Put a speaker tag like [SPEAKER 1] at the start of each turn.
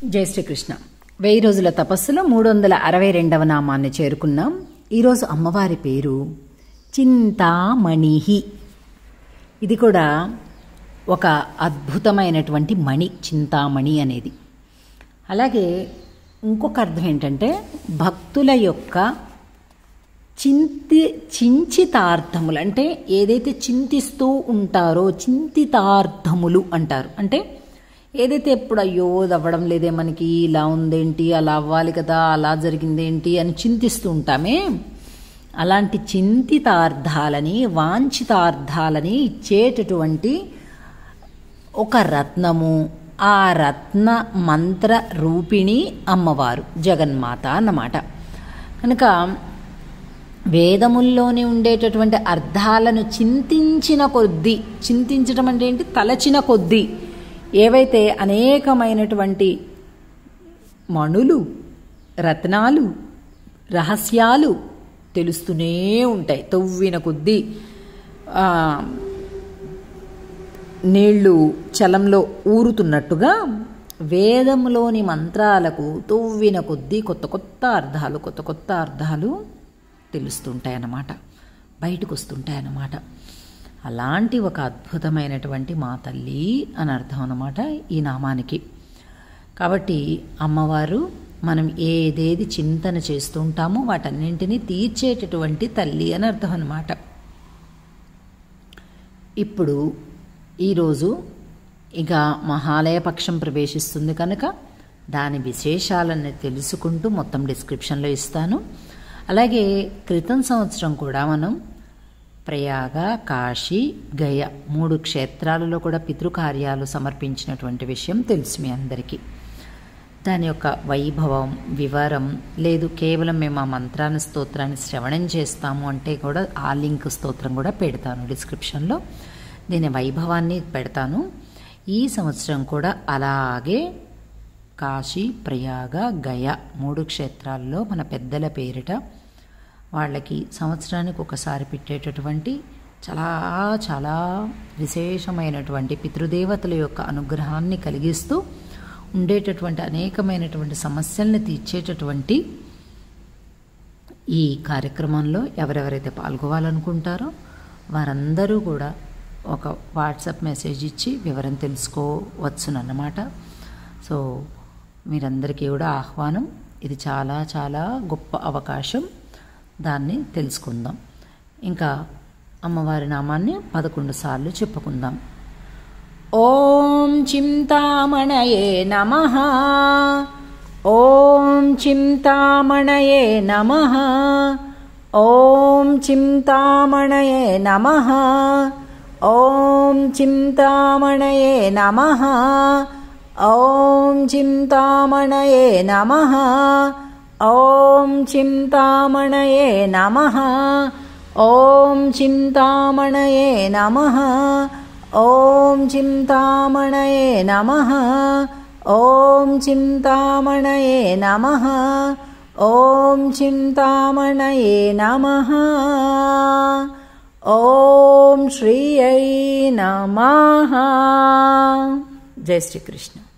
[SPEAKER 1] జై శ్రీకృష్ణ వెయ్యి రోజుల తపస్సులో మూడు వందల అరవై రెండవ నామాన్ని చేరుకున్నాం ఈరోజు అమ్మవారి పేరు చింతామణిహి ఇది కూడా ఒక అద్భుతమైనటువంటి మణి చింతామణి అనేది అలాగే ఇంకొక అర్థం ఏంటంటే భక్తుల యొక్క చింతి చించితార్థములు అంటే ఏదైతే చింతిస్తూ ఉంటారో చింతితార్థములు అంటారు అంటే ఏదైతే ఎప్పుడు అయ్యో అది అవ్వడం లేదే మనకి ఇలా ఉందేంటి అలా అవ్వాలి కదా అలా జరిగిందేంటి అని చింతిస్తూ ఉంటామే అలాంటి చింతితార్థాలని వాంఛితార్థాలని ఇచ్చేటటువంటి ఒక రత్నము ఆ రత్న మంత్ర రూపిణి అమ్మవారు జగన్మాత అన్నమాట కనుక వేదముల్లోనే ఉండేటటువంటి అర్థాలను చింతించిన కొద్దీ చింతించడం అంటే ఏంటి తలచిన కొద్దీ ఏవైతే అనేకమైనటువంటి మణులు రత్నాలు రహస్యాలు తెలుస్తూనే ఉంటాయి తవ్విన కొద్దీ నీళ్లు చలంలో ఊరుతున్నట్టుగా వేదంలోని మంత్రాలకు తవ్విన కొద్దీ కొత్త కొత్త అర్థాలు కొత్త కొత్త అర్థాలు తెలుస్తుంటాయన్నమాట బయటకు వస్తుంటాయన్నమాట అలాంటి ఒక అద్భుతమైనటువంటి మా తల్లి అని అర్థం అన్నమాట ఈ నామానికి కాబట్టి అమ్మవారు మనం ఏదేది చింతన చేస్తూ ఉంటామో వాటన్నింటినీ తీర్చేటటువంటి తల్లి అని అర్థం అన్నమాట ఇప్పుడు ఈరోజు ఇక మహాలయ పక్షం ప్రవేశిస్తుంది కనుక దాని విశేషాలను తెలుసుకుంటూ మొత్తం డిస్క్రిప్షన్లో ఇస్తాను అలాగే క్రితం సంవత్సరం కూడా మనం ప్రయాగ కాశీ గయ మూడు క్షేత్రాలలో కూడా పితృకార్యాలు సమర్పించినటువంటి విషయం తెలుసు మీ అందరికీ దాని యొక్క వైభవం వివరం లేదు కేవలం మేము ఆ మంత్రాన్ని స్తోత్రాన్ని శ్రవణం చేస్తాము అంటే కూడా ఆ లింక్ స్తోత్రం కూడా పెడతాను డిస్క్రిప్షన్లో దీని వైభవాన్ని పెడతాను ఈ సంవత్సరం కూడా అలాగే కాశీ ప్రయాగ గయ మూడు క్షేత్రాల్లో మన పెద్దల పేరిట వాళ్ళకి సంవత్సరానికి ఒకసారి పెట్టేటటువంటి చాలా చాలా విశేషమైనటువంటి పితృదేవతల యొక్క అనుగ్రహాన్ని కలిగిస్తూ ఉండేటటువంటి అనేకమైనటువంటి సమస్యల్ని తీర్చేటటువంటి ఈ కార్యక్రమంలో ఎవరెవరైతే పాల్గొవాలనుకుంటారో వారందరూ కూడా ఒక వాట్సాప్ మెసేజ్ ఇచ్చి వివరం తెలుసుకోవచ్చునన్నమాట సో మీరందరికీ కూడా ఆహ్వానం ఇది చాలా చాలా గొప్ప అవకాశం దాన్ని తెలుసుకుందాం ఇంకా అమ్మవారి నామాన్ని పదకొండు సార్లు చెప్పుకుందాం ఓం చింతామణయే నమ ఓం చింతామణయే నమ ఓం చింతామణయే నమ ఓం చింతామణయే నమ ఓం చింతామణయే నమ ఓం చింతామణయే నమ ఓం చింతామణయే నమ ఓం చింతామణయే నమ ఓం చింతామణయే నమ ఓం చింతామణయే నమ ఓం శ్రీయై నమ జై శ్రీకృష్ణ